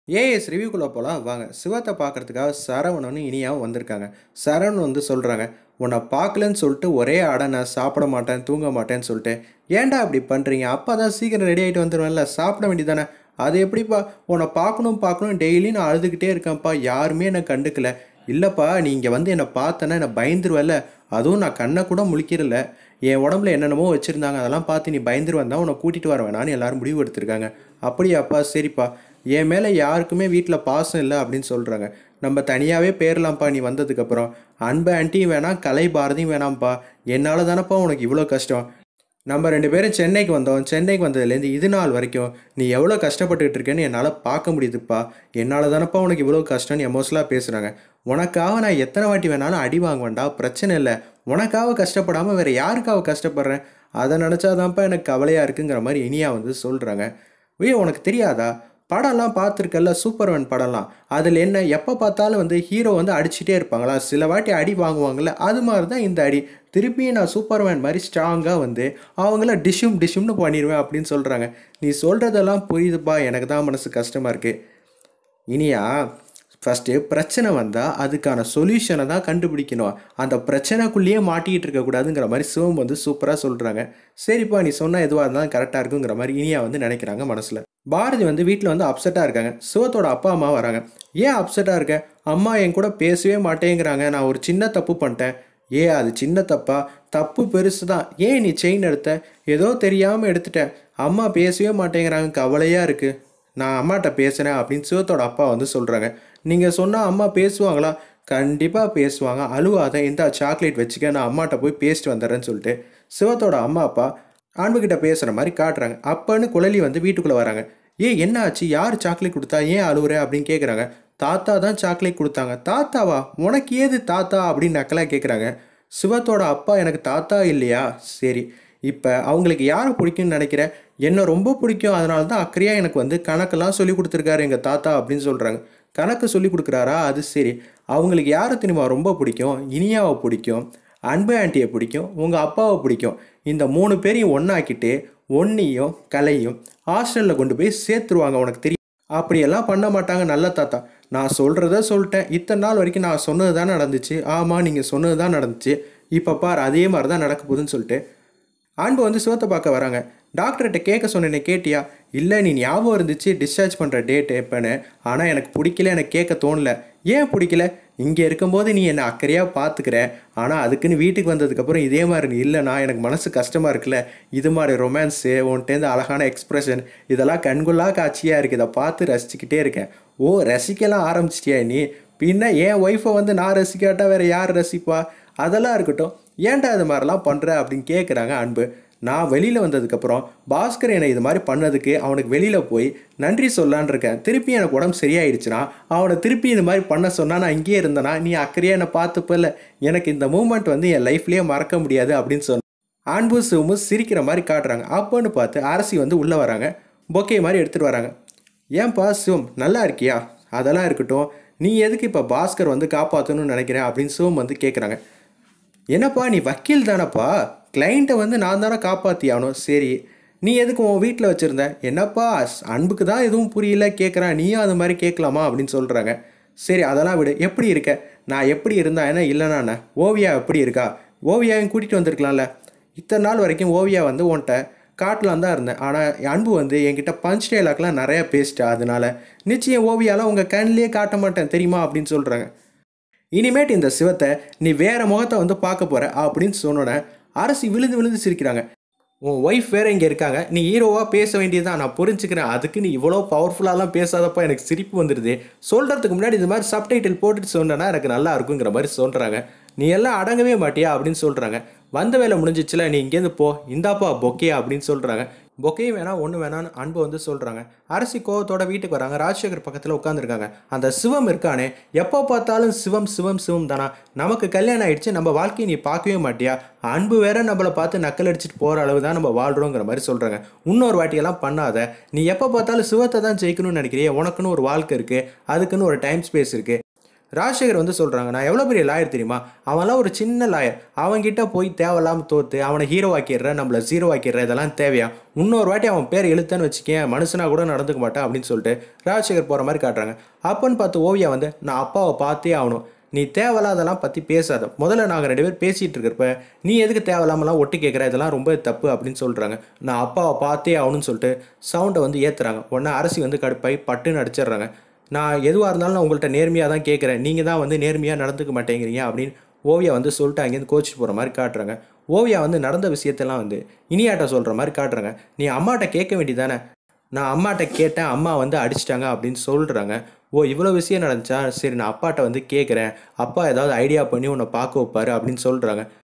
as ரிவ்யூக்குள்ளே போகலாம் வாங்க சிவத்தை பார்க்கறதுக்காக சரவணனும் இனியாவும் வந்திருக்காங்க சரவணன் வந்து சொல்கிறாங்க உன்னை பார்க்கலன்னு சொல்லிட்டு ஒரே ஆட நான் சாப்பிட மாட்டேன் தூங்க மாட்டேன்னு சொல்லிட்டு ஏன்டா அப்படி பண்ணுறீங்க அப்பா தான் சீக்கிரம் ரெடி ஆகிட்டு வந்துடுவேன்ல சாப்பிட வேண்டியதானே அது எப்படிப்பா உன்னை பார்க்கணும் பார்க்கணும் டெய்லி நான் அழுதுகிட்டே இருக்கேன்ப்பா யாருமே என்னை கண்டுக்கல இல்லைப்பா நீ இங்கே வந்து என்னை பார்த்தேன்னா என்னை பயந்துருவல்ல அதுவும் நான் கண்ணை கூட முழிக்கிறல என் உடம்புல என்னென்னமோ வச்சுருந்தாங்க அதெல்லாம் பார்த்து நீ பயந்துருவன் தான் உன்னை கூட்டிகிட்டு வர வேணான்னு எல்லாரும் முடிவு எடுத்திருக்காங்க அப்படியாப்பா சரிப்பா என் மேலே யாருக்குமே வீட்டில் பாசம் இல்லை அப்படின்னு சொல்கிறாங்க நம்ம தனியாகவே பேரலாம்ப்பா நீ வந்ததுக்கப்புறம் அன்பு ஆண்டியும் வேணாம் கலை பாரதியும் வேணாம்ப்பா என்னால் தானப்பா உனக்கு இவ்வளோ கஷ்டம் நம்ம ரெண்டு பேரும் சென்னைக்கு வந்தோம் சென்னைக்கு வந்ததுலேருந்து இது நாள் வரைக்கும் நீ எவ்வளோ கஷ்டப்பட்டுக்கிட்டு இருக்கேன்னு என்னால் பார்க்க முடியுதுப்பா என்னால் தானப்பா உனக்கு இவ்வளோ கஷ்டம்னு எமோஷனலாக பேசுகிறாங்க உனக்காக நான் எத்தனை வாட்டி வேணாலும் அடி வாங்குவேன்டா பிரச்சனை இல்லை உனக்காக கஷ்டப்படாமல் வேறு யாருக்காக கஷ்டப்படுறேன் அதை நினச்சாதான்ப்பா எனக்கு கவலையாக இருக்குங்கிற மாதிரி இனியா வந்து சொல்கிறாங்க ஏய் உனக்கு தெரியாதா படம்லாம் பார்த்துருக்கல்ல சூப்பர்மேன் படம்லாம் அதில் என்ன எப்போ பார்த்தாலும் வந்து ஹீரோ வந்து அடிச்சுட்டே இருப்பாங்களா சில வாட்டி அடி வாங்குவாங்கள்ல அது மாதிரி தான் இந்த அடி திருப்பியும் நான் சூப்பர்மேன் மாதிரி ஸ்ட்ராங்காக வந்து அவங்கள டிஷ்ஷும் டிஷ்ஷும்னு பண்ணிடுவேன் அப்படின்னு சொல்கிறாங்க நீ சொல்கிறதெல்லாம் புரியுதுப்பா எனக்கு தான் மனசு கஷ்டமாக இருக்குது இனியா ஃபஸ்ட்டு பிரச்சனை வந்தால் அதுக்கான சொல்யூஷனை தான் கண்டுபிடிக்கணும் அந்த பிரச்சனைக்குள்ளேயே மாட்டிக்கிட்டு இருக்கக்கூடாதுங்கிற மாதிரி சிவம் வந்து சூப்பராக சொல்கிறாங்க சரிப்பா நீ சொன்னால் எதுவாக இருந்தாலும் கரெக்டாக இருக்குங்கிற மாதிரி இனியா வந்து நினைக்கிறாங்க மனசில் பாரதி வந்து வீட்டில் வந்து அப்செட்டாக இருக்காங்க சிவத்தோட அப்பா அம்மா வராங்க ஏன் அப்செட்டாக இருக்க அம்மா என் கூட பேசவே மாட்டேங்கிறாங்க நான் ஒரு சின்ன தப்பு பண்ணிட்டேன் ஏ அது சின்ன தப்பா தப்பு பெருசு தான் ஏன் நீ செயின் எடுத்த ஏதோ தெரியாமல் எடுத்துட்டேன் அம்மா பேசவே மாட்டேங்கிறாங்க கவலையாக இருக்குது நான் அம்மாட்ட பேசுகிறேன் அப்படின்னு சிவத்தோட அப்பா வந்து சொல்கிறாங்க நீங்கள் சொன்னால் அம்மா பேசுவாங்களா கண்டிப்பாக பேசுவாங்க அழுவாத இந்த சாக்லேட் வச்சுக்க நான் அம்மாட்ட போய் பேசிட்டு வந்துடுறேன்னு சொல்லிட்டு சிவத்தோட அம்மா அப்பா அன்புக்கிட்ட பேசுகிற மாதிரி காட்டுறாங்க அப்பன்னு குழலி வந்து வீட்டுக்குள்ளே வராங்க ஏ என்ன ஆச்சு யார் சாக்லேட் கொடுத்தா ஏன் அழுவுற அப்படின்னு கேட்குறாங்க தாத்தா தான் சாக்லேட் கொடுத்தாங்க தாத்தாவா உனக்கு ஏது தாத்தா அப்படின்னு நக்கலாக கேட்குறாங்க சிவத்தோட அப்பா எனக்கு தாத்தா இல்லையா சரி இப்போ அவங்களுக்கு யாரை பிடிக்கும்னு நினைக்கிறேன் என்ன ரொம்ப பிடிக்கும் அதனால தான் அக்கறையாக எனக்கு வந்து கணக்கெல்லாம் சொல்லி கொடுத்துருக்காரு எங்கள் தாத்தா அப்படின்னு சொல்கிறாங்க கணக்கு சொல்லி கொடுக்குறாரா அது சரி அவங்களுக்கு யாரை தெரியுமா ரொம்ப பிடிக்கும் இனியாவை பிடிக்கும் அன்பு ஆண்டியை பிடிக்கும் உங்கள் அப்பாவை பிடிக்கும் இந்த மூணு பேரையும் ஒன்றாக்கிட்டு ஒன்னியும் கலையும் ஹாஸ்டலில் கொண்டு போய் சேர்த்துருவாங்க உனக்கு தெரியும் அப்படியெல்லாம் பண்ண மாட்டாங்க நல்ல தாத்தா நான் சொல்கிறத சொல்லிட்டேன் இத்தனை நாள் வரைக்கும் நான் சொன்னது தான் நடந்துச்சு ஆமாம் நீங்கள் சொன்னது தான் நடந்துச்சு இப்போ பார் அதே மாதிரி தான் நடக்க போகுதுன்னு சொல்லிட்டு அன்பு வந்து சிவத்தை பார்க்க வராங்க டாக்டர்கிட்ட கேட்க சொன்னேனே கேட்டியா இல்லை நீ ஞாபகம் இருந்துச்சு டிஸ்சார்ஜ் பண்ணுற டேட் எப்போன்னு ஆனால் எனக்கு பிடிக்கல எனக்கு கேட்க தோணல ஏன் பிடிக்கல இங்கே இருக்கும்போது நீ என்னை அக்கறையாக பார்த்துக்கிற ஆனால் அதுக்குன்னு வீட்டுக்கு வந்ததுக்கப்புறம் இதே மாதிரி நீ இல்லைனா எனக்கு மனசு கஷ்டமாக இருக்குல்ல இது மாதிரி ரொமான்ஸு உன்ட்டேருந்து அழகான எக்ஸ்ப்ரெஷன் இதெல்லாம் கண்கொள்ளா காட்சியாக இருக்குது இதை பார்த்து ரசிச்சுக்கிட்டே இருக்கேன் ஓ ரசிக்கலாம் ஆரம்பிச்சிட்டியா நீ பின்ன என் ஒய்ஃபை வந்து நான் ரசிக்காட்டா வேறு யார் ரசிப்பா அதெல்லாம் இருக்கட்டும் ஏன்டா இது மாதிரிலாம் பண்ணுற அப்படின்னு கேட்குறாங்க அன்பு நான் வெளியில் வந்ததுக்கப்புறம் பாஸ்கர் என்னை இது மாதிரி பண்ணதுக்கு அவனுக்கு வெளியில் போய் நன்றி சொல்லான் இருக்கேன் திருப்பி எனக்கு உடம்பு சரியாயிடுச்சுன்னா அவனை திருப்பி இது மாதிரி பண்ண சொன்னால் நான் இங்கேயே இருந்தேனா நீ அக்கறையாக என்னை பார்த்துப்பல எனக்கு இந்த மூமெண்ட் வந்து என் லைஃப்லேயே மறக்க முடியாது அப்படின்னு சொன்ன அன்பு சிவமும் சிரிக்கிற மாதிரி காட்டுறாங்க அப்போன்னு பார்த்து அரசி வந்து உள்ளே வராங்க பொக்கே மாதிரி எடுத்துகிட்டு வராங்க ஏன்பா சிவம் நல்லா இருக்கியா அதெல்லாம் இருக்கட்டும் நீ எதுக்கு இப்போ பாஸ்கர் வந்து காப்பாற்றணும்னு நினைக்கிறேன் அப்படின்னு சிவம் வந்து கேட்குறாங்க என்னப்பா நீ வக்கீல் தானப்பா கிளைண்ட்டை வந்து நான் தானே காப்பாற்றி ஆகணும் சரி நீ எதுக்கு உன் வீட்டில் வச்சுருந்த என்னப்பா அன்புக்கு தான் எதுவும் புரியல கேட்குறான் நீயும் அது மாதிரி கேட்கலாமா அப்படின்னு சொல்கிறாங்க சரி அதெல்லாம் விடு எப்படி இருக்க நான் எப்படி இருந்தா என்ன இல்லைனா என்ன ஓவியா எப்படி இருக்கா ஓவியாவையும் கூட்டிகிட்டு வந்திருக்கலாம்ல இத்தனை நாள் வரைக்கும் ஓவியா வந்து உன்கிட்ட காட்டலாம் தான் இருந்தேன் ஆனால் அன்பு வந்து என்கிட்ட பஞ்ச் டைலாக்லாம் நிறையா பேசிட்டா அதனால நிச்சயம் ஓவியாலாம் உங்கள் கண்ணிலே காட்ட மாட்டேன் தெரியுமா அப்படின்னு சொல்கிறாங்க இனிமேட்டு இந்த சிவத்தை நீ வேற முகத்தை வந்து பார்க்க போற அப்படின்னு சொன்னோன்னே அரசி விழுந்து விழுந்து சிரிக்கிறாங்க உன் ஒய்ஃப் வேற இங்கே இருக்காங்க நீ ஹீரோவாக பேச வேண்டியதுதான் நான் புரிஞ்சுக்கிறேன் அதுக்கு நீ இவ்வளோ பவர்ஃபுல்லாலாம் பேசாதப்பா எனக்கு சிரிப்பு வந்துடுது சொல்கிறதுக்கு முன்னாடி இது மாதிரி சப்டைட்டில் போட்டுட்டு சொன்னேன்னா எனக்கு நல்லா இருக்குங்கிற மாதிரி சொல்கிறாங்க நீ எல்லாம் அடங்கவே மாட்டியா அப்படின்னு சொல்கிறாங்க வந்த வேலை முடிஞ்சிச்சுல நீ இங்கேருந்து போ இந்தாப்பா பொக்கே அப்படின்னு சொல்கிறாங்க பொக்கையும் வேணாம் ஒன்று வேணான்னு அன்பு வந்து சொல்கிறாங்க அரசி கோவத்தோட வீட்டுக்கு வராங்க ராஜசேகர் பக்கத்தில் உட்காந்துருக்காங்க அந்த சிவம் இருக்கானே எப்போ பார்த்தாலும் சிவம் சிவம் சிவம் தானா நமக்கு கல்யாணம் ஆயிடுச்சு நம்ம வாழ்க்கையை நீ பார்க்கவே மாட்டியா அன்பு வேற நம்மளை பார்த்து நக்கல் அடிச்சுட்டு போகிற அளவு தான் நம்ம வாழ்கிறோங்கிற மாதிரி சொல்கிறாங்க இன்னொரு வாட்டியெல்லாம் பண்ணாத நீ எப்போ பார்த்தாலும் சிவத்தை தான் ஜெயிக்கணும்னு நினைக்கிறிய உனக்குன்னு ஒரு வாழ்க்கை இருக்குது அதுக்குன்னு ஒரு டைம் ஸ்பேஸ் இருக்குது ராஜசேகர் வந்து சொல்கிறாங்க நான் எவ்வளோ பெரிய லாயர் தெரியுமா அவன்லாம் ஒரு சின்ன லாயர் அவன்கிட்ட போய் தேவையில்லாமல் தோற்று அவனை ஹீரோ ஆக்கிடுற நம்மளை ஜீரோ ஆக்கிடுற இதெல்லாம் தேவையா இன்னொரு வாட்டி அவன் பேர் எழுத்தன்னு வச்சுக்கேன் மனுஷனா கூட நடந்துக்க மாட்டான் அப்படின்னு சொல்லிட்டு ராஜசேகர் போகிற மாதிரி காட்டுறாங்க அப்பன்னு பார்த்து ஓவியா வந்து நான் அப்பாவை பார்த்தே ஆகணும் நீ தேவையில்லாதெல்லாம் பற்றி பேசாத முதல்ல நாங்கள் ரெண்டு பேர் பேசிகிட்டு இருக்கிறப்ப நீ எதுக்கு தேவையில்லாமலாம் ஒட்டு கேட்குற இதெல்லாம் ரொம்ப தப்பு அப்படின்னு சொல்கிறாங்க நான் அப்பாவை பார்த்தே ஆகணும்னு சொல்லிட்டு சவுண்டை வந்து ஏற்றுறாங்க உடனே அரசி வந்து கடுப்பாய் பட்டுன்னு அடிச்சிடுறாங்க நான் எதுவாக இருந்தாலும் நான் உங்கள்கிட்ட நேர்மையாக தான் கேட்குறேன் நீங்கள் தான் வந்து நேர்மையாக நடந்துக்க மாட்டேங்கிறீங்க அப்படின்னு ஓவியா வந்து சொல்லிட்டு அங்கேருந்து கோச்சிட்டு போகிற மாதிரி காட்டுறாங்க ஓவியா வந்து நடந்த விஷயத்தெல்லாம் வந்து இனியாட்ட சொல்கிற மாதிரி காட்டுறாங்க நீ அம்மாட்ட கேட்க வேண்டியதானே நான் அம்மாட்ட கேட்டேன் அம்மா வந்து அடிச்சிட்டாங்க அப்படின்னு சொல்கிறாங்க ஓ இவ்வளோ விஷயம் நடந்துச்சா சரி நான் அப்பாட்ட வந்து கேட்குறேன் அப்பா ஏதாவது ஐடியா பண்ணி உன்னை பார்க்க வைப்பாரு அப்படின்னு சொல்கிறாங்க